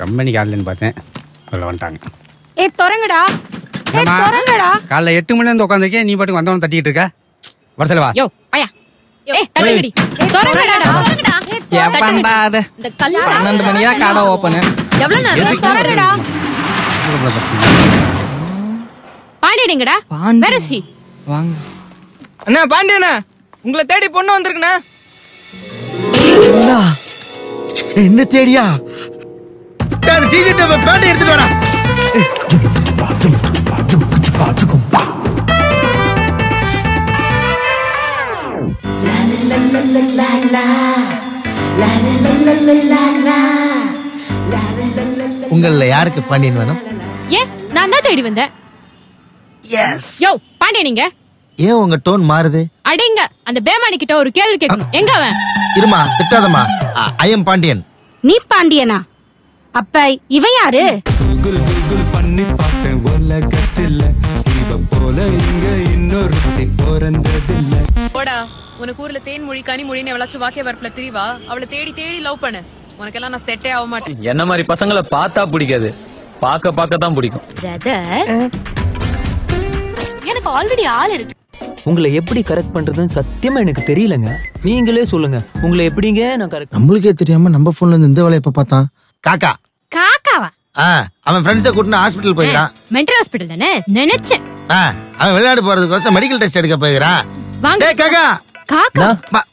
கம்பெனிக்கு ஆடலன்னு பார்த்தேன் உள்ள வந்துட்டாங்க ஏ தொடங்கடா ஏ என்னம்மா? தொடங்கடா காலைல எட்டு மணில இருந்து உட்காந்துருக்கேன் நீ பாட்டுக்கு வந்தவன் தட்டிக்கிட்டு இருக்க வரசல வா யோ பையா ஏய் தள்ளுங்கடி தொடங்கடா தொடங்கடா எப்பண்டா அது இந்த கல்யாணம் பன்னெண்டு மணிக்கு தான் கடை ஓப்பனு எவ்வளவு நேரம் தொடங்கடா பாண்டியடிங்கடா பாண்டி. வேற சி வாங்க அண்ணா பாண்டியண்ணா உங்களை தேடி பொண்ணு வந்திருக்குண்ணா என்ன தேடியா டிஜிட்ட பேண்ட் எடுத்துட்டு வாடா உங்கள யாருக்கு பாண்டியன் வேணும் ஏன் நான் தான் தேடி வந்தேன் எஸ் யோ பாண்டியனிங்க ஏன் உங்க டோன் மாறுது அடிங்க அந்த பேமானி கிட்ட ஒரு கேள்வி கேட்கணும் எங்க அவன் இருமா திட்டாதம்மா ஐ எம் பாண்டியன் நீ பாண்டியனா அப்ப இவன் யாரு பண்ணி பார்த்தேன் உலகத்தில் இவ போல இங்க இன்னொருத்தி பிறந்ததில்லை போடா உனக்கு ஊர்ல தேன் மொழி கனி மொழின்னு எவ்வளவு வாக்கிய வரப்புல திரிவா அவளை தேடி தேடி லவ் பண்ணு உனக்கெல்லாம் நான் செட்டே ஆக மாட்டேன் என்ன மாதிரி பசங்களை பார்த்தா பிடிக்காது பார்க்க பார்க்க தான் பிடிக்கும் பிரதர் எனக்கு ஆல்ரெடி ஆள் இருக்கு உங்களை எப்படி கரெக்ட் பண்றதுன்னு சத்தியமா எனக்கு தெரியலங்க நீங்களே சொல்லுங்க உங்களை எப்படிங்க நான் கரெக்ட் நம்மளுக்கே தெரியாம நம்ம போன்ல இருந்து இந்த வேலையை எப்ப பார்த்தான் காக்கா காக்காவா ஆ அவன் ஃப்ரெண்ட்ஸை கூட்டினு ஹாஸ்பிட்டல் போயிக்கிறான் மென்டல் ஹாஸ்பிடல் தானே நினைச்சேன் ஆ அவன் வெளிநாடு போறதுக்கோசம் மெடிக்கல் டெஸ்ட் எடுக்க போயிக்கிறான் வாங்க டேய் காக்கா காக்கா பா-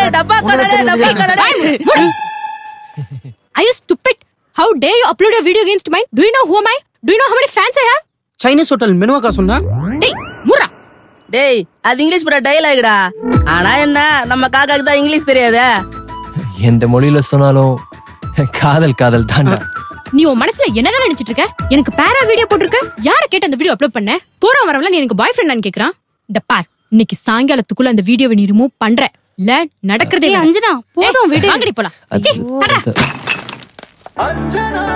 Are you stupid? How dare you upload your video against mine? Do you know who am I? Do you know how many fans I have? Chinese hotel மெனுவாக்கா சொன்னா டேய் முரா டேய் அது இங்கிலீஷ் பட டைலாக்டா ஆனா என்ன நம்ம காக்காக்கு தான் இங்கிலீஷ் தெரியாதே எந்த மொழியில சொன்னாலும் காதல் காதல் தாண்டா நீ உன் மனசுல என்னதான் நினைச்சிட்டு இருக்க எனக்கு பேரா வீடியோ போட்டிருக்க யார கேட்டு அந்த வீடியோ அப்லோட் பண்ண போற வரவல நீ எனக்கு பாய் ஃப்ரெண்டான்னு கேக்குறான் இந்த பார் இன்னைக்கு சாயங்காலத்துக்குள்ள அந்த வீடியோவை நீ ரிமூவ் பண்ற இல்ல நடக்கிறதே ஏய், வேற. அஞ்சனா, போதும், ஏய், விடு. வாங்கடி போலாம் சீ, தர்றா. அஞ்சனா